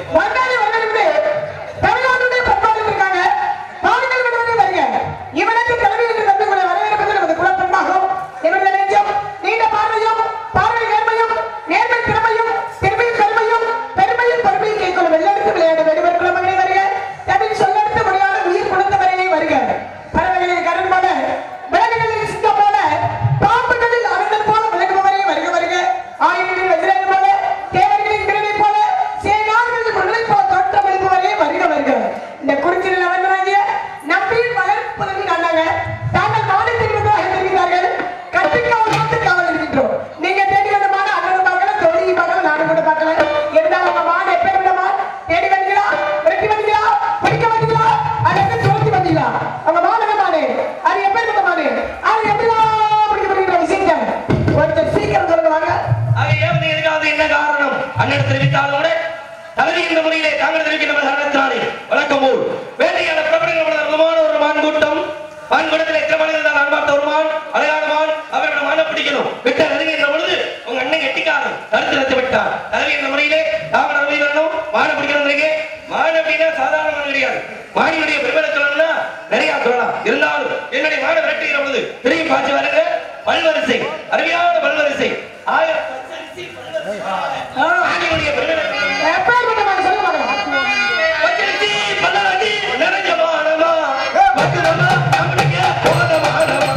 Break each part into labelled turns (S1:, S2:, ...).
S1: வந்தாலே வரவேற்பு தமிழ்நாட்டுடைய பண்பாடு இருக்காங்க பாடுகள் விடுவதே வருக இவனுக்கு தலைமை என்று தந்து கூட வரவேற்பது நமது குலப்பண்பாகும் இவர்கள் நெஞ்சம் நீண்ட பார்வையும் பார்வை நேர்மையும் நேர்மை திறமையும் திறமை பெருமையும் பெருமையும் பொறுமையும் கேட்கொள்ளும் வெள்ளெடுத்து விளையாட வேண்டுவர் குலமகனை வருக தமிழ் சொல்லெடுத்து முடியாத உயிர் கொடுத்தவரையே வருக பறவைகளில் கரண் போல விலங்குகளில் சிங்கம் போல பாம்புகளில் அரங்கன் போல விளங்குபவரே வருக வருக ஆயுதங்களில் வஜ்ரன் போல தேவர்களின் திறனை போல சேனார்களின் முல்லை போல தோற்றமளிப்பவரே வருக வருக இந்த குறிச்சியில் வந்தவங்க நம்பியின் வளர்ப்பதற்கு கண்டாங்க தாங்கள் மாநிலத்தில் இருந்ததாக தெரிவித்தார்கள் கத்திக்காவல் பார்த்து காவல் இருக்கின்றோம் நீங்க தேடி வந்த மான அண்ணன் பார்க்கல தொழில் பார்க்கல நானும் கூட பார்க்கல இருந்தாலும் உங்க மான எப்ப விடமா தேடி வந்தீங்களா வெட்டி வந்தீங்களா பிடிக்க வந்தீங்களா அது எப்படி துரத்தி வந்தீங்களா உங்க மாணவ மானே அது எப்ப இருந்த மானே அது எப்படிலாம் பிடிக்க முடியுற விஷயங்கள் கொஞ்சம் சீக்கிரம் சொல்லுங்க வாங்க
S2: ஆக ஏன் எதுக்காவது என்ன காரணம் அண்ணன் தெரிவித்தாலும் கூட தகுதி இந்த முறையிலே தாங்கள் தெரிவிக்கின்ற சரணத்தினாலே வழக்கம் போல் வேட்டையான பிரபலங்கள் அற்புதமான ஒரு மான் கூட்டம் மான் கூட்டத்தில் எத்தனை மணி இருந்தால் நான் பார்த்த ஒரு மான் அழகான மான் அவரோட மானை பிடிக்கணும் விட்ட நெருங்கின்ற பொழுது உங்க அண்ணன் கெட்டிக்காரன் தடுத்து நிறுத்தி விட்டார் தகுதி இந்த முறையிலே தாமரை அருமையிலும் மானை பிடிக்கணும் மான் அப்படின்னா சாதாரண மான் கிடையாது மானினுடைய பெருமையை சொல்லணும்னா நிறைய சொல்லலாம் இருந்தாலும் என்னுடைய மானை விரட்டுகிற பொழுது திரும்பி பார்த்து வருங்க பல்வரிசை அருமையான பல்வரிசை ஆயிரம் பச்சரிசி பல்வரிசை. ஆணியுடைய பெருமையை சொல்லணும்னா
S1: எப்ப இருந்த மான சொல்ல மாட்டோம்
S2: பச்சரிசி பல்லவதி நிறைஞ்ச மானமா பக்குவமா நம்முடைய போதமானமா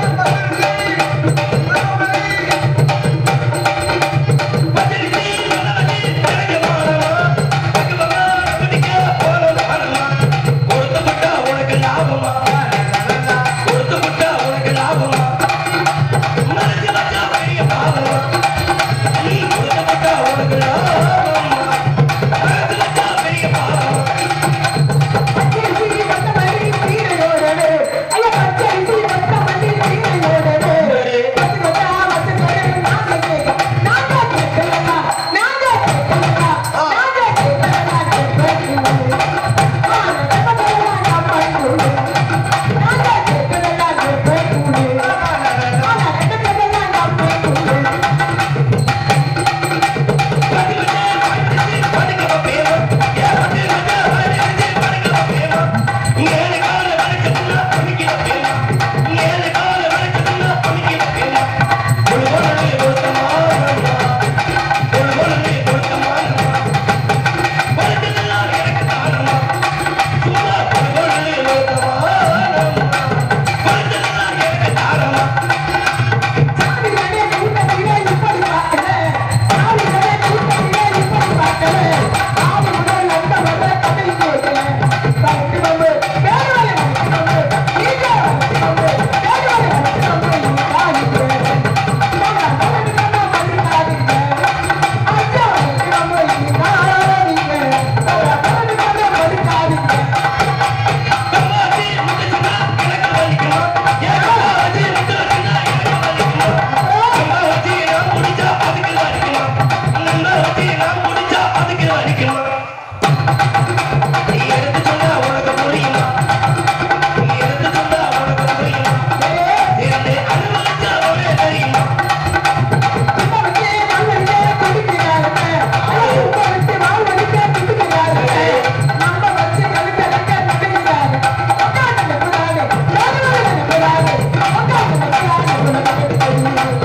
S2: பச்சரிசி பல்லவதி நிறைஞ்ச மானமா பக்குவமா நம்முடைய போதமானமா கொடுத்து விட்டா உனக்கு லாபமா கொடுத்து விட்டா உனக்கு லாபமா மனசு வச்சா பெரிய பாவமா நீ கொடுத்து விட்டா உனக்கு லாபமா மனசு வச்சா பெரிய பாவமா
S1: பச்சரிசி பட்ட மல்லி தீரையோடனே ஐயா பச்சரிசி பட்ட மல்லி தீரையோடனே பத்து கொட்டா பத்து கொட்டா நாங்க கேட்க நாங்க கேட்கலா நாங்க கேட்கலா நாங்க கேட்கலா கேட்கலா ஆனா எப்பதெல்லாம் நான் பண்ணுவேன் நாங்க கேட்கலா கேட்கலா ஆனா எப்பதெல்லாம் நான் பண்ணுவேன் சாமிகளே கூட்டத்திலே இப்படி பார்க்கிறேன் சாமிகளே கூட்டத்திலே இப்படி பார்க்கிறேன் ஆவி முதல் அந்த வர கதை கேட்கிறேன் பக்தி வந்து பேரவரை வந்து நீங்க வந்து பேரவரை வந்து காணிக்கிறேன் நான் தமிழ்ல மன்னிக்காதீங்க ஐயா நம்ம இன்னாரீங்க நான் தமிழ்ல மன்னிக்காதீங்க இப்போதைக்கு மண்ணிலே குடிக்கிறாருங்க ஐயா இப்போதைக்கு வாழ்வழிக்க குடிக்கிறாருங்க நம்ம வச்சு கழுக்க கழுக்க நகர்கிறாரு உட்காந்து கூடாது பேரவரை கூடாது உட்காந்து கூடாது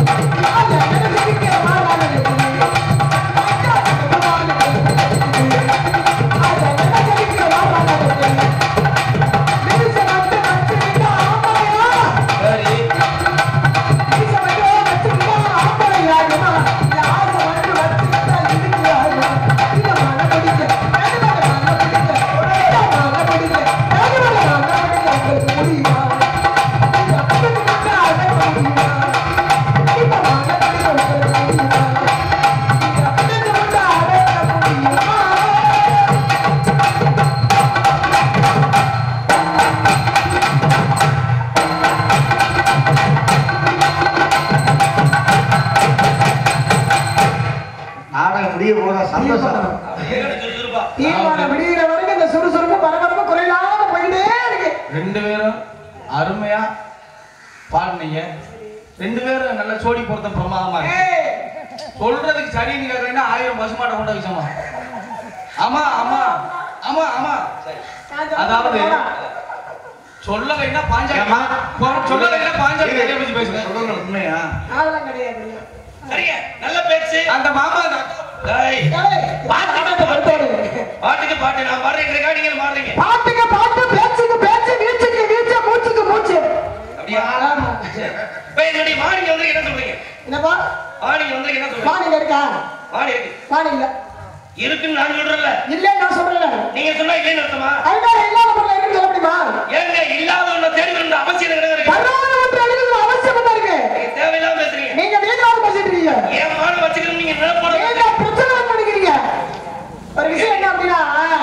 S3: நாடகம் முடிய போதா சந்தோஷம்
S1: தீர்மானம் விடுகிற வரைக்கும் இந்த சுறுசுறுப்பு பரபரப்பு குறையில்லாம போயிட்டே இருக்கு
S4: ரெண்டு பேரும் அருமையா பாடுனீங்க ரெண்டு பேரும் நல்ல சோடி பொருத்தம் பிரமாதமா இருக்கு
S1: ஏய்,
S4: சொல்றதுக்கு சரின்னு கேட்கறீங்கன்னா ஆயிரம் பசுமாட்டை கொண்ட விஷயமா ஆமா ஆமா ஆமா ஆமா அதாவது சொல்லலைன்னா பாஞ்சா
S3: ஏம்மா?
S4: சொல்லலைன்னா பாஞ்சா
S3: இரு.
S4: கையை வச்சு பேசுங்க
S3: சொல்லணும் உண்மையா
S1: அதெல்லாம் கிடையாது
S2: சரிங்க நல்ல பேச்சு
S4: அந்த மாமா அந்த அக்கா
S2: டேய்,
S1: ஏய், பாட்டுக்கு பாட்டு
S2: பாட்டுக்கு பாட்டு நான் பாடுறேன் நீங்க மாறுறீங்க
S1: பாட்டுக்கு பாட்டு பேச்சுக்கு பேச்சு வீச்சுக்கு வீச்சு மூச்சுக்கு மூச்சு
S2: அப்படியா
S1: ஆமா.
S2: இப்ப என்னுடைய மாணிங்க வந்து என்ன சொல்றீங்க
S1: என்னப்பா
S2: மாணிங்க வந்து என்ன சொல்றீங்க
S1: மானிங்க இருக்கா
S2: மாணி இருக்கு
S1: மானிங்க
S2: இருக்குன்னு நான் சொல்றேன்ல
S1: இல்லைன்னு நான் சொல்றேன்
S2: நீங்க சொன்னா இல்லைன்னு அர்த்தமா
S1: அதுதான் இல்லாத பொருள் இருக்குன்னு சொல்ல முடியுமா
S2: ஏங்க இல்லாத ஒண்ணு தேடி வரணும் அவசியம் எனக்கு இருக்கு
S1: வராத ஒன்று அழிகிறது அவசியம் தான் இருக்கு
S2: நீங்க தேவையில்லாம பேசுறீங்க
S1: நீங்க வீணாக பேசிட்டு இருக்கீங்க
S2: ஏன் மான வச்சுக்கணும் நீங்க நினைப்போட
S1: நீங்க பிரச்சனை பண்ணிக்கிறீங்க ஒரு விஷயம் என்ன அப்படின்னா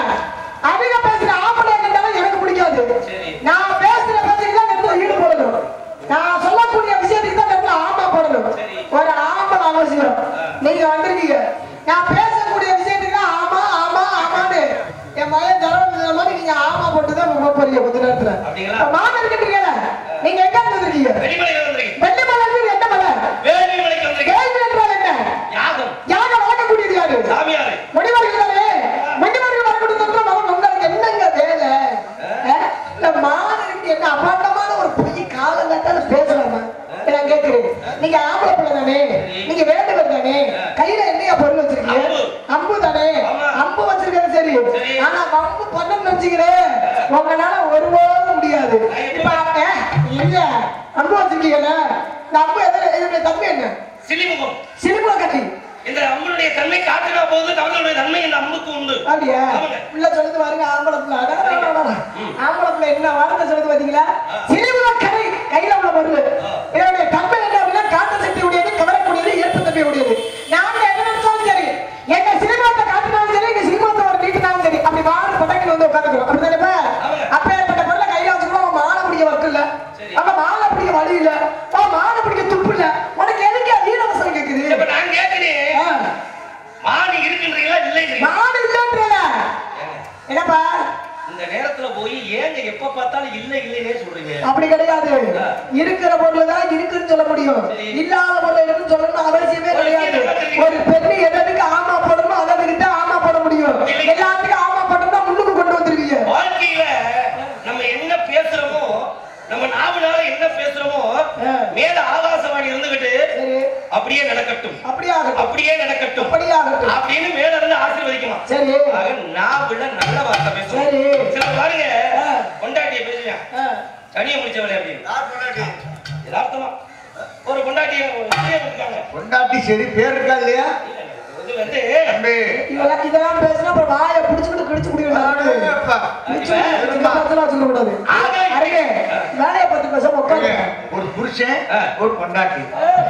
S1: அதிக பேசுற ஆம்பளை கண்டாலும் எனக்கு பிடிக்காது
S2: சரி.
S1: நான் பேசுற பேச்சுக்கு தான் இடத்துல ஈடு போடணும் நான் சொல்லக்கூடிய விஷயத்துக்கு தான் இடத்துல ஆமா போடணும்
S2: சரி.
S1: ஒரு ஆம்பளை அவசியம் நீங்க வந்திருக்கீங்க நான் பேசக்கூடிய விஷயத்துக்கு தான் ஆமா ஆமா ஆமான்னு என் மகன் ஜனம் மாதிரி நீங்க ஆமா போட்டு தான் போக போறீங்க கொஞ்ச நேரத்துல
S2: அப்படிங்களா?
S1: இப்ப மாமன் இருக்கீங்கல்ல நீங்க எங்க இருந்து வந்திருக்கீங்க
S2: வெடிமலைக்கு வந்திருக்கீங்க
S1: வெள்ளி மலை என்ன மலை
S2: வேலிமலைக்கு வந்திருக்கீங்க
S1: கேள்வி என்றால் என்ன
S2: யாகம்
S1: யாக வளர்க்கக்கூடியது யாரு
S2: சாமியாரு
S1: முடிவர்கள் தானே முடிவர்கள் வரக்கூடிய மகன் உங்களுக்கு என்னங்க வேலை அஹ்? இந்த மாணவருக்கு என்ன அபாண்டமான ஒரு பொய் காலம் கட்டாலும் பேசலாமா நான் கேட்கிறேன் நீங்க ஆம்பளை பிள்ளை தானே நீங்க வேண்டுவர் தானே கையில என்னையா பொருள் வச்சிருக்கீங்க
S2: அம்பு.
S1: அம்பு தானே
S2: ஆமா.
S1: அம்பு வச்சிருக்கிறது சரி
S2: சரி.
S1: ஆனா வம்பு பண்ணணும்னு வச்சுக்கிறேன் உங்களால ஒருபோதும் முடியாது இப்ப அஹ், இல்ல அம்பு வச்சிருக்கீங்கல்ல இந்த அம்பு எதிர இதனுடைய தம்பி என்ன
S2: சிலிமுகம்
S1: சினிமா கட்டி
S2: இந்த அம்மனுடைய தன்மை காட்டுனா போது தமிழனுடைய தன்மை இந்த அம்முக்கு உண்டு
S1: அப்படியா
S2: ஆமாங்க.
S1: உள்ள சொல்லுது பாருங்க ஆம்பளை பிள்ளை அட, அட, அட, அட. ஆம்பளை பிள்ளை என்ன வார்த்தை சொல்லுது பாத்தீங்களா சினிமா கடை கையில உள்ள பொருள் இதனுடைய தன்மை என்ன அப்படின்னா காட்ட சக்தி உடையது கவரக்கூடியது ஏற்பு தன்மை உடையது நாம என்ன நினைச்சாலும் சரி எங்க சினிமாத்தை காட்டினாலும் சரி எங்க சினிமாத்தை ஒரு நீட்டினாலும் சரி அப்படி வாரம் பட்டாக்கி வந்து உட்காந்துக்கிறோம் அப்படிதானே இப்ப?
S2: ஆமாங்க.
S1: அப்பேற்பட்ட பொருளை கையில வச்சுக்கணும் அவன் மாலை பிடிக்க வக்கு இல்ல
S2: சரி.
S1: அவன் மாலை பிடிக்க வழி இல்ல அவன் மாலை பிடிக்க துப்பு இல்ல உனக்கு எதுக்கு அதீன அவசரம் கேக்குது
S2: இப்ப நான் கேட்கிறேன்
S1: ஆ,
S2: மாணி இருக்குன்றீங்களா இல்லைன்றீங்களா
S1: மாடு இல்லன்றல என்னப்பா
S2: இந்த நேரத்துல போய் ஏங்க எப்ப பார்த்தாலும் இல்ல இல்லைன்னே சொல்றீங்க
S1: அப்படி கிடையாது இருக்கிற பொருள் தான் இருக்குன்னு சொல்ல முடியும்
S2: சரி.
S1: இல்லாத பொருள் இருக்குன்னு சொல்லணும் அவசியமே
S2: ஒரு
S1: கிடையாது
S2: விஷயம் பார்த்திருக்கீங்க.
S1: ஒரு பெண்ணு எதற்கு ஆமா போடணும் அதற்கு தான் ஆமா போட முடியும்
S2: இல்லைங்க.
S1: எல்லாத்துக்கும் ஆமா போட்டோம்னா முன்னுக்கு கொண்டு வந்துருவீங்க
S2: வாழ்க்கையில நம்ம என்ன பேசுறோமோ நம்ம நாவுனால என்ன பேசுறோமோ
S1: ஆ.
S2: மேல ஆகாசவாணி இருந்துகிட்டு
S1: சரி
S2: அப்படியே நடக்கட்டும்
S1: அப்படியே ஆகட்டும்
S2: அப்படியே நடக்கட்டும்
S1: அப்படியே ஆகட்டும்
S2: அப்படின்னு மேல இருந்து ஆசீர்வதிக்கலாம்
S1: சரி
S2: ஆக நாவுல நல்ல வார்த்தை பேசுவோம்
S1: சரி.
S2: சில பாருங்க
S1: ஆ.
S2: கொண்டாட்டிய பேசுவேன்
S1: ஆ,
S2: தனிய முடிச்சவளே அப்படின்னு
S3: யார் பொண்டாட்டி
S2: யதார்த்தமா ஒரு கொண்டாட்டிய இருக்காங்க
S3: பொண்டாட்டி சரி பேர் இருக்கா இல்லையா
S2: இது வந்து
S3: தம்பி
S1: இதெல்லாம் இதெல்லாம் பேசினா அப்புறம் வாயை பிடிச்சுக்கிட்டு கிடிச்சு குடிக்கணும்
S3: அப்பா.
S1: சொல்லக்கூடாது அருகே வேலையை பத்தி பேச உட்காந்து
S3: ஒரு புருஷன்
S2: ஆ.
S3: ஒரு பொண்டாட்டி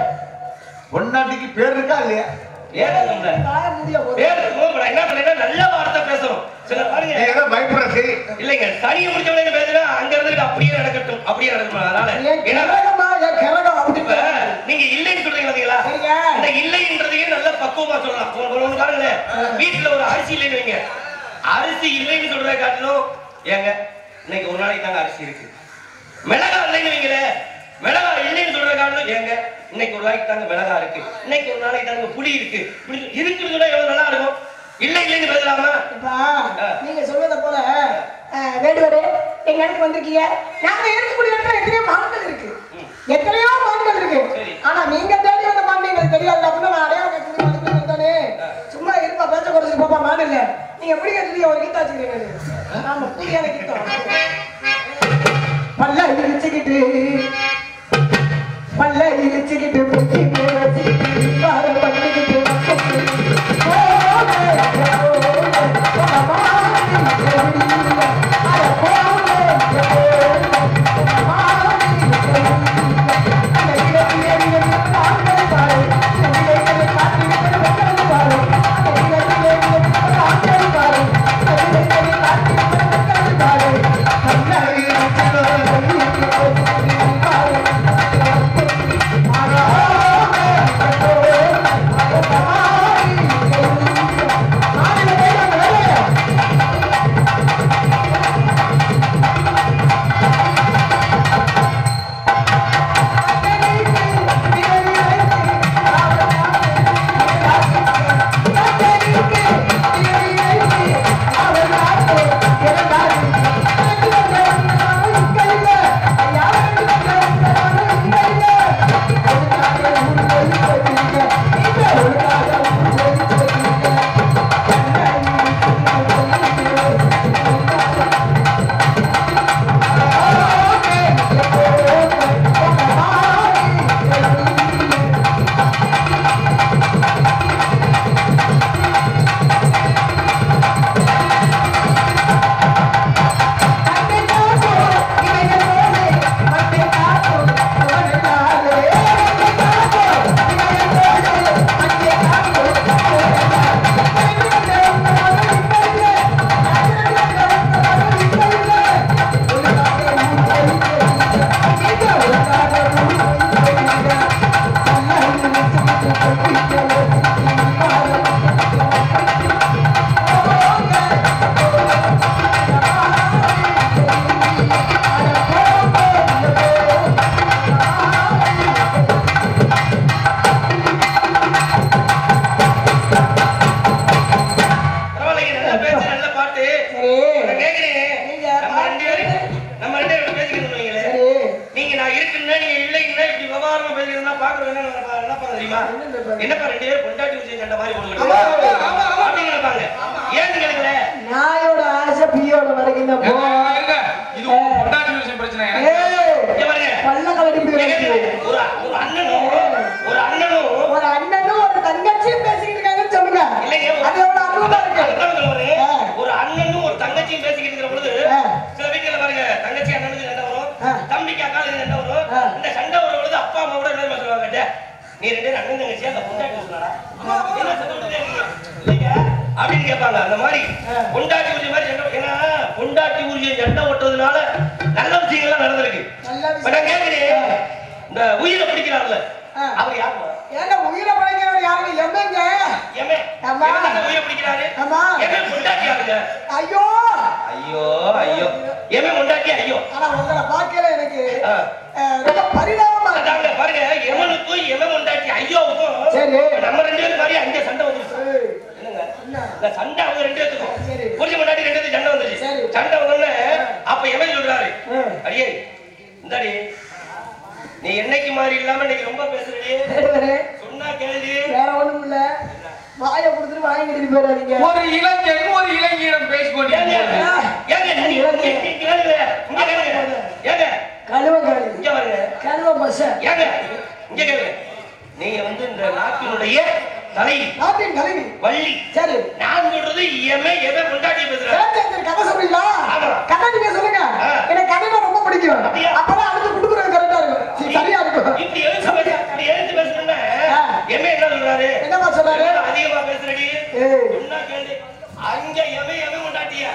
S3: பொண்டாட்டிக்கு பேர் இருக்கா இல்லையா
S2: ஏன் சொல்ற?
S1: வாயை முடிய போகுது
S2: பேர் இருக்கும், but என்ன பண்ணீங்கன்னா நல்ல வார்த்தை பேசணும் சில பாருங்க
S3: நீ ஏதோ பயப்படுற சரி
S2: இல்லைங்க தனிய முடிச்சவனே பேசுனா அங்க இருந்துட்டு அப்படியே நடக்கட்டும் அப்படியே நடக்கணும் அதனால
S1: என்
S2: ஏன்னா
S1: கிரகமா என் கிரகம் அப்படி
S2: இப்ப நீங்க இல்லைன்னு சொல்றீங்க பாத்தீங்களா
S1: சரிங்க.
S2: இந்த இல்லைன்றதையே நல்ல பக்குவமா சொல்லலாம் ஒரு- ஒரு ஒண்ணு பாருங்களேன் வீட்டுல ஒரு அரிசி இல்லைன்னு வைங்க அரிசி இல்லைன்னு சொல்றத காட்டிலும் ஏங்க இன்னைக்கு ஒரு நாளைக்கு தாங்க அரிசி இருக்கு மிளகா இல்லைன்னு வைங்களேன் மிளகா இல்லைன்னு சொல்றத காட்டிலும் ஏங்க இன்னைக்கு ஒரு நாளைக்கு தாங்க மிளகா இருக்கு இன்னைக்கு ஒரு நாளைக்கு தாங்க புளி இருக்கு புளி இருக்குன்னு சொன்னா எவ்வளவு நல்லா இருக்கும் இல்லை இல்லைன்னு பேசலாமா
S1: இப்ப நீங்க சொல்வதை போல அஹ், வேடுவரே எங்க இடத்துக்கு வந்திருக்கீங்க நாங்க இருக்கக்கூடிய இடத்துல எத்தனையோ மான்கள் இருக்கு எத்தனையோ மான்கள் இருக்கு
S2: சரி.
S1: ஆனா நீங்க தேடி வந்த மான் எங்களுக்கு தெரியாது அப்படின்னா நான் அடையாளம் கேட்கறது வந்துட்டு வந்தானே சும்மா இருப்பா பேச்ச குறைச்சிட்டு போப்பா மான் இல்ல நீங்க எப்படி கேட்டு ஒரு கீதா வச்சுக்கிறீங்க ஆமா புரியாத கீதம் பல்ல இடிச்சுக்கிட்டு பல்ல இடிச்சுக்கிட்டு புத்தி மேல வச்சுக்கிட்டு பாரு பண்ணிக்கிட்டு
S3: ஆ
S2: சண்டை மாதிரி
S3: ஆமா,
S2: போட்டுக்கிட்டு
S3: ஆமா, ஆமா.
S2: அப்படின்னு நினைப்பாங்க ஏன்னு கேளுங்களே
S1: நாயோட ஆசை பியோட வரைக்கும் தான்
S4: ஏங்க,
S1: போகும்
S4: ஏங்க, இது உங்க பொண்டாட்டி விஷயம் பிரச்சனை எனக்கு
S1: ஏய்,
S2: இங்க பாருங்க
S1: பல்ல கலட்டி
S2: இங்க கேளுங்க. ஒரு ஒரு அண்ணனும் ஒரு அண்ணனும்
S1: ஒரு அண்ணனும் ஒரு தங்கச்சியும் பேசிக்கிட்டு இருக்காங்கன்னு சொல்லுங்க
S2: இல்லைங்க ஒரு-
S1: அது எவ்வளவு அனுபவமா இருக்கு
S2: அதுதான் சொல்ல வரேன்.
S1: ஆ.
S2: ஒரு அண்ணனும் ஒரு தங்கச்சியும் பேசிக்கிட்டு இருக்கிற பொழுது
S1: ஆ.
S2: சில வீட்டுல பாருங்க தங்கச்சி அண்ணனுக்கு சண்டை வரும்
S1: ஆ.
S2: தம்பிக்கு அக்காளுக்கு சண்டை வரும்
S1: ஆ.
S2: இந்த சண்டை வரும் பொழுது அப்பா அம்மா கூட என்ன சொல்லுவாங்க "டேய், நீ ரெண்டு பேரும் அண்ணன் தங்கச்சியா அந்த பொண்டாட்டி சொன்னாடா என்ன சண்டை விட்டுட்டே இருக்கீங்க? இல்லைங்க அப்படின்னு கேட்பாங்க அந்த மாதிரி
S1: ஆ.
S2: பொண்டாட்டி உரிமை மாதிரி சண்டை ஏன்னா பொண்டாட்டி உரிமை சண்டை ஓட்டுறதுனால நல்ல விஷயங்கள்லாம் நடந்திருக்கு
S1: நல்ல
S2: இப்ப நான்
S1: விஷயம்
S2: கேட்கிறேன் இந்த உயிரை பிடிக்கிறார்ல
S1: ஆ.
S2: அவர் யாருமா
S1: ஏங்க உயிரை பழைக்கிறவர் யாருங்க எம்மைங்க
S2: எமே
S1: ஆமா.
S2: எவன் உயிரை பிடிக்கிறாரு
S1: ஆமா.
S2: எவன் பொண்டாட்டி யாருங்க
S1: ஐயோ
S2: ஐயோ ஐயோ எவன் பொண்டாட்டி ஐயோ
S1: ஆனா உங்களை பார்க்கல எனக்கு
S2: ஆ.
S1: அஹ், ரொம்ப பரிதாபமா இருக்கு
S2: அதாங்க பாருங்க எவனுக்கும் எவன் பொண்டாட்டி ஐயோவுக்கும்
S1: சரி.
S2: நம்ம ரெண்டு பேரும் மாதிரி அங்க சண்டை வந்துருச்சு
S1: ஏய்,
S2: என்னங்க
S1: என்ன?
S2: இந்த சண்டை அவங்க ரெண்டு பேத்துக்கும்
S1: சரி.
S2: புரிஞ்ச பொண்டாட்டி ரெண்டு பேத்துக்கும் சண்டை வந்துருச்சு
S1: சரி.
S2: சண்டை வந்தோடனே அப்ப எவன் சொல்றாரு
S1: ஆ.
S2: அடியே இந்தாடி நீ என்னைக்கு மாதிரி இல்லாம இன்னைக்கு ரொம்ப பேசுறடி
S1: வேறு,
S2: சொன்னா கேளுடி
S1: வேற ஒண்ணும் இல்ல வாயை கொடுத்துட்டு வாயை கட்டிட்டு போயிடாதீங்க
S4: ஒரு இளைஞன் ஒரு இளைஞனிடம் பேசிக்கொண்டு
S2: ஏங்க ஏங்க நீ இங்க கேளுங்க இங்க கேளுங்க ஏங்க
S1: கழுவ காலி
S2: இங்க பாருங்க
S1: கழுவ பச
S2: ஏங்க இங்க கேளுங்க நீங்க வந்து இந்த நாட்டினுடைய தலை
S1: நாட்டின் கழுவி
S2: வள்ளி
S1: சரி
S2: நான் சொல்றது எமே எமே கொண்டாடி பேசுறேன்
S1: சரி, சரி, சரி, கதை சொல்றீங்களா
S2: ஆமா.
S1: கதை நீங்க சொல்லுங்க
S2: ஆ.
S1: எனக்கு கதைனா ரொம்ப பிடிக்கும்
S2: அப்படியா?
S1: அப்பதான் அடுத்து குடுக்குறது கரெக்டா இருக்கும் சரி, சரியா இருக்கும்
S2: இப்படி எழுத்து பேச இப்படி எழுத்து பேசுறேன்னா
S1: ஆ.
S2: எமே என்ன சொல்றாரு
S1: என்னம்மா சொல்றாரு
S2: எவ்வளவு அதிகமா பேசுறடி
S1: ஏய்.
S2: சொன்னா கேளு அங்க எமே எமே கொண்டாட்டியா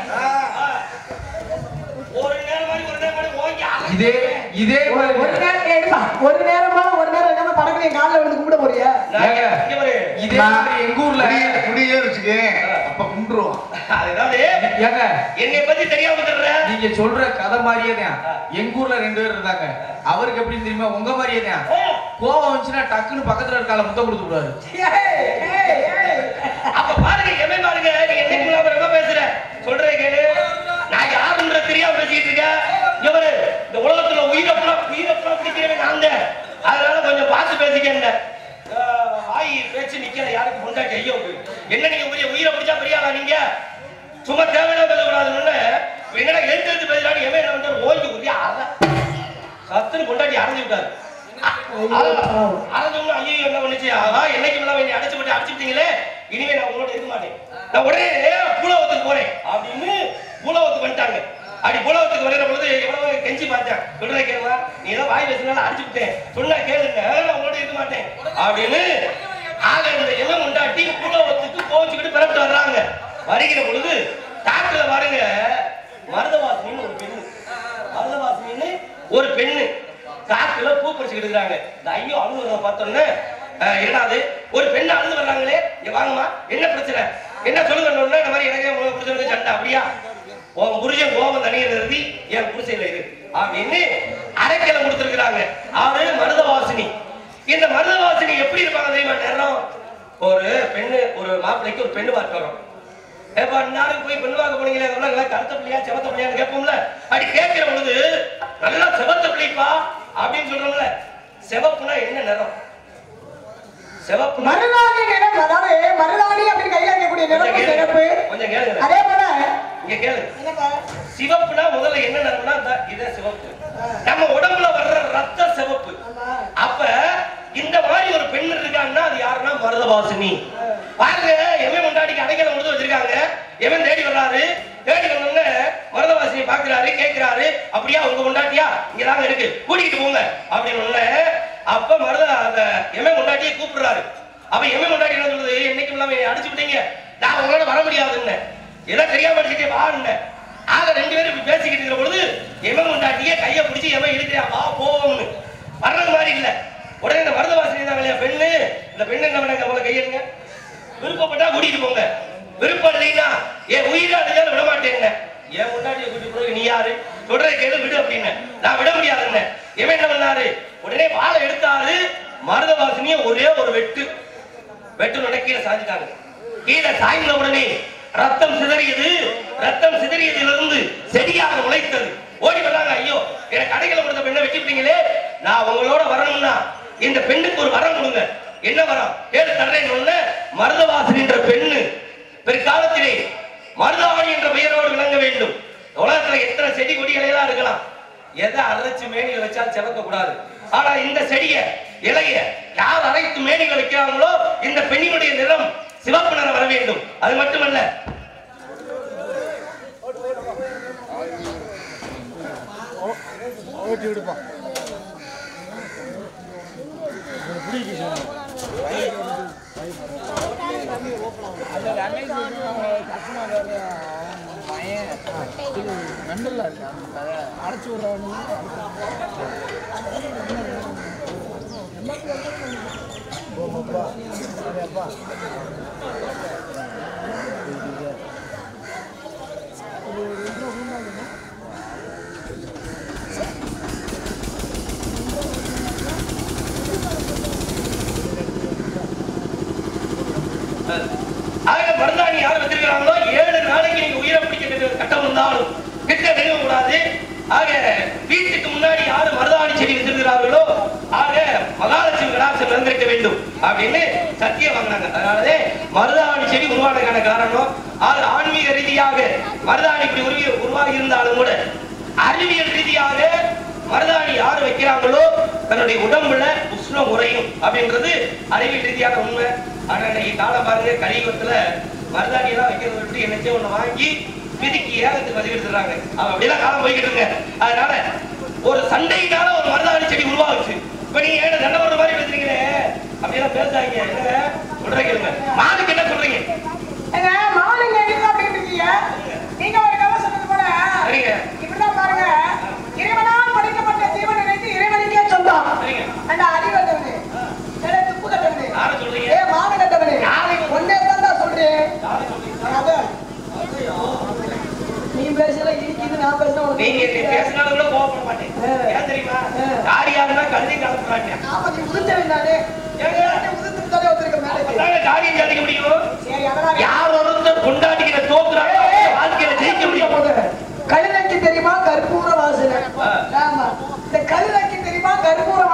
S2: ஒரு நேரம் மாதிரி ஒரு நேரம் மாதிரி ஓங்கி அரைச்சு
S4: இதே இதே
S1: ஒரு
S4: மாதிரி
S1: ஒரு நேரம் ஏய்ப்பா, ஒரு நேரமா ஒரு நேரம் என்னமா படத்துல என் காலில் விழுந்து கும்பிட போறியா
S2: நான்
S4: ஏங்க.
S2: இங்க பாரு
S4: இதே மாதிரி எங்க ஊர்ல
S3: குடியே- குடியே வச்சுக்க அப்ப கும்பிடுவோம்
S2: அதாவது
S4: ஏங்க
S2: என்னை பத்தி தெரியாம தர்ற
S4: நீங்க சொல்ற கதை மாதிரியே தான் எங்க ஊர்ல ரெண்டு பேர் இருந்தாங்க அவருக்கு எப்படின்னு தெரியுமா உங்க மாதிரியே தான் கோவம் வந்துச்சுன்னா டக்குன்னு பக்கத்துல இருக்கால முத்தம் கொடுத்து விடுவாரு
S1: ஏய், ஏய், ஏய்.
S2: அப்ப பாருங்க எமே பாருங்க நீ என்னைக்கு முன்னாடி ரொம்ப பேசுற சொல்றேன் கேளு நான் யாருன்ற தெரியாம பேசிட்டு இருக்கேன் இங்க பாரு இந்த உலகத்துல உயிரை புறா உயிரை புறா பிடிக்கிறவன் நான் தான் அதனால கொஞ்சம் பார்த்து பேசிக்கங்க ஆயி பேச்சு நிக்கல யாருக்கு பொண்டாட்டி ஐயோ என்ன நீங்க உயிரை உயிரை பிடிச்சா பெரியாளா நீங்க சும்மா தேவையான பேசக்கூடாதுன்னு என்னடா எழுத்து எழுத்து பேசுறாரு எவன் என்ன வந்து ஓய்வு உரிய அற சத்துன்னு பொண்டாட்டி அரைஞ்சு விட்டாரு அரைஞ்சோம்னா ஐயோ என்ன பண்ணுச்சு ஆகா என்னைக்கு முன்னாடி என்னை அடைச்சு விட்டு அடிச்சு விட்டீங்களே இனிமே நான் உங்களோட இருக்க மாட்டேன் நான் உடனே பூலவத்துக்கு போறேன் அப்படின்னு பூலவத்துக்கு வந்துட்டாங்க அப்படி பூலவத்துக்கு வருகிற பொழுது எவ்வளவு கெஞ்சி பார்த்தேன் சொல்ற கேளுமா நீ ஏதோ வாய் பேசுனால அடிச்சு விட்டேன் சொன்னா கேளுங்க நான் உங்களோட இருக்க மாட்டேன் அப்படின்னு ஆக இந்த இளம் உண்டாட்டி பூலவத்துக்கு கோச்சுக்கிட்டு பிறப்பிட்டு வர்றாங்க வருகிற பொழுது காட்டுல பாருங்க மருதவாசினின்னு ஒரு பெண்ணு மருதவாசினின்னு ஒரு பெண்ணு காட்டுல பூ பறிச்சுக்கிட்டு இருக்காங்க இந்த ஐயோ அழுகுறத பார்த்தோன்னே அஹ், என்னது ஒரு பெண் அழுது வர்றாங்களே இங்க வாங்கம்மா என்ன பிரச்சனை என்ன சொல்லுங்க இந்த மாதிரி எனக்கு புரிஞ்சவங்க சண்டை அப்படியா உன் புருஷன் கோபம் தனியில் இருந்து என் புருஷையில இரு அப்படின்னு அரைக்கலை கொடுத்துருக்குறாங்க அவரு மருதவாசினி இந்த மருதவாசினி எப்படி இருப்பாங்க தெரியுமா நேரம் ஒரு பெண்ணு ஒரு மாப்பிள்ளைக்கு ஒரு பெண்ணு பார்க்க வரும் ஏப்பா நாளைக்கு போய் பெண் பார்க்க போனீங்களே அதெல்லாம் நல்லா கருத்த பிள்ளையா செவத்த பிள்ளையான்னு கேட்போம்ல அப்படி கேட்கிற பொழுது நல்லா செவத்த பிள்ளைப்பா அப்படின்னு சொல்றோம்ல செவப்புனா என்ன நிறம் செவப்புனா
S1: மருதாணி நிறம் அதாவது மருதாணி அப்படின்னு கையில இருக்கக்கூடிய
S2: கொஞ்சம்
S1: நிறம் சிறப்பு
S2: கேளுங்க கொஞ்சம் கேளுங்க
S1: அதே போல
S2: இங்க கேளு
S1: என்னப்பா
S2: சிவப்புனா முதல்ல என்ன நிறம்னா இந்த இதே சிவப்பு நம்ம உடம்புல வர்ற ரத்த சிவப்பு
S1: ஆமா
S2: அப்ப இந்த மாதிரி ஒரு பெண் இருக்காங்கன்னா அது யாருன்னா மருதவாசினி பாருங்க எவன் கொண்டாடிக்கு அடைக்கலம் கொடுத்து வச்சிருக்காங்க எவன் தேடி வர்றாரு தேடி வந்தோடனே மருதவாசினி பாக்குறாரு கேட்கிறாரு அப்படியா உங்க கொண்டாட்டியா இங்க தாங்க இருக்கு கூட்டிகிட்டு போங்க அப்படின்னு உடனே அப்ப மருத அந்த எவன் கொண்டாட்டியை கூப்பிடுறாரு அப்ப எவன் கொண்டாட்டி என்ன சொல்லுது என்னைக்கு இல்லாம என்னை அடிச்சு விட்டீங்க நான் உங்களோட வர முடியாதுன்னு ஏதோ தெரியாம அடிச்சுட்டே வான்னு ஆக ரெண்டு பேரும் இப்படி பேசிக்கிட்டு இருக்கிற பொழுது எவன் கொண்டாட்டியே கையை பிடிச்சி எவன் இழுக்கிறா வா போவோம்னு வர்றது மாதிரி இல்ல உடனே இந்த மருதவாசினி தான் இல்லையா பெண்ணு இந்த பெண்ணு என்ன பண்ணாங்க அவங்கள கையெடுங்க விருப்பப்பட்டா கூட்டிட்டு போங்க விருப்பம் இல்லைன்னா என் உயிரை அழிஞ்சாலும் விட மாட்டேங்க என் முன்னாடியே கூட்டிட்டு போய் நீ யாரு சொல்றதை கேளு விடு அப்படின்னு நான் விட முடியாதுங்க இவன் என்ன பண்ணாரு உடனே வாழை எடுத்தாரு மருதவாசினிய ஒரே ஒரு வெட்டு வெட்டு உடனே கீழே சாஞ்சிட்டாங்க கீழே சாய்ந்த உடனே ரத்தம் சிதறியது ரத்தம் சிதறியதிலிருந்து செடியாக முளைத்தது ஓடி வர்றாங்க ஐயோ எனக்கு கடைகளை கொடுத்த பெண்ணை வெட்டிவிட்டீங்களே நான் உங்களோட வரணும்னா இந்த பெண்ணுக்கு ஒரு வரம் கொடுங்க என்ன வரம் ஏழு தர்றேன்னு உடனே மருதவாசன் என்ற பெண்ணு பிற்காலத்திலே மருதாணி என்ற பெயரோடு விளங்க வேண்டும் உலகத்துல எத்தனை செடி கொடிகளை எல்லாம் இருக்கலாம் எதை அரைச்சு மேனியில வச்சால் செவக்க கூடாது ஆனா இந்த செடிய இலைய யார் அரைத்து மேனியில வைக்கிறாங்களோ இந்த பெண்ணினுடைய நிறம் சிவப்பு நிறம் வர வேண்டும் அது மட்டுமல்ல ஆக மருதாணி யார் வச்சிருக்கிறாங்களோ ஏழு நாளைக்கு நீங்க உயிரை பிடிக்க வேண்டிய ஒரு கட்டம் இருந்தாலும் கிட்ட நெருங்க கூடாது ஆக வீட்டுக்கு முன்னாடி யாரு மருதாணி செடி வச்சிருக்கிறார்களோ ஆக மகாலட்சுமி கடாட்சம் நிறந்திருக்க வேண்டும் அப்படின்னு சத்தியம் வாங்கினாங்க அதனாலதே மருதாணி செடி உருவானதுக்கான காரணம் ஆக ஆன்மீக ரீதியாக மருதாணி இப்படி உருவி உருவாகி இருந்தாலும் கூட அறிவியல் ரீதியாக மருதாணி யாரு வைக்கிறாங்களோ தன்னுடைய உடம்புல உஷ்ணம் குறையும் அப்படின்றது அறிவியல் ரீதியான உண்மை ஆனா இன்னைக்கு காலம் பாருங்க கலியுகத்துல மருதாணி எல்லாம் வைக்கிறத விட்டு என்னச்சே ஒண்ணு வாங்கி பிதுக்கி ஏகத்துக்கு பதிவிடுறாங்க அவன் அப்படிலாம் காலம் போய்கிட்டு இருங்க அதனால ஒரு சண்டையினால ஒரு மருதாணி செடி உருவாகுச்சு இப்ப நீங்க ஏன நல்லவர் மாதிரி பேசுறீங்களே அப்படியெல்லாம் பேசாதீங்க என்னங்க சொல்றீங்க மானுக்கு என்ன சொல்றீங்க
S1: ஏங்க, மானுங்க எதுக்கு அப்படின்னு இருக்கீங்க? நீங்க ஒரு கதை சொன்னது போல,
S2: சரிங்க.
S1: இப்படிதான் பாருங்க, இறைவனால் படைக்கப்பட்ட ஜீவன் நினைத்து இறைவனுக்கே சொந்தம்.
S2: சரிங்க.
S1: ஏண்டா, அடி கட்டவனே, ஏடா, துப்பு கட்டவனே,
S2: யாரை சொல்றீங்க
S1: ஏ, மானு கட்டவனே, உன்னை தான்டா சொல்றேன். அதான். நீ பேசல இனிக்குது நான் பேசினா உனக்கு
S2: நீங்க இப்படி பேசினாலும் கூட கோவப்பட மாட்டேன் ஏன் தெரியுமா யார் யாருன்னா கல்வி கலப்புறாங்க
S1: ஆமா, நீ உதிர்த்தவன் தானே.
S2: ஏங்க?
S1: நீ உதிர்த்துட்டாலே வந்திருக்க மேடைக்கு.
S2: அப்பதாங்க காரியம் சாதிக்க முடியும்
S1: சரி, அதெல்லாம்
S2: யார் ஒருத்தர் கொண்டாடிக்கிற தோக்குறாங்க வாழ்க்கையில ஜெயிக்க முடியும்
S1: கழுதைக்கு தெரியுமா கற்பூர வாசனை
S2: ஆ.
S1: ஆமா இந்த கழுதைக்கு தெரியுமா கற்பூர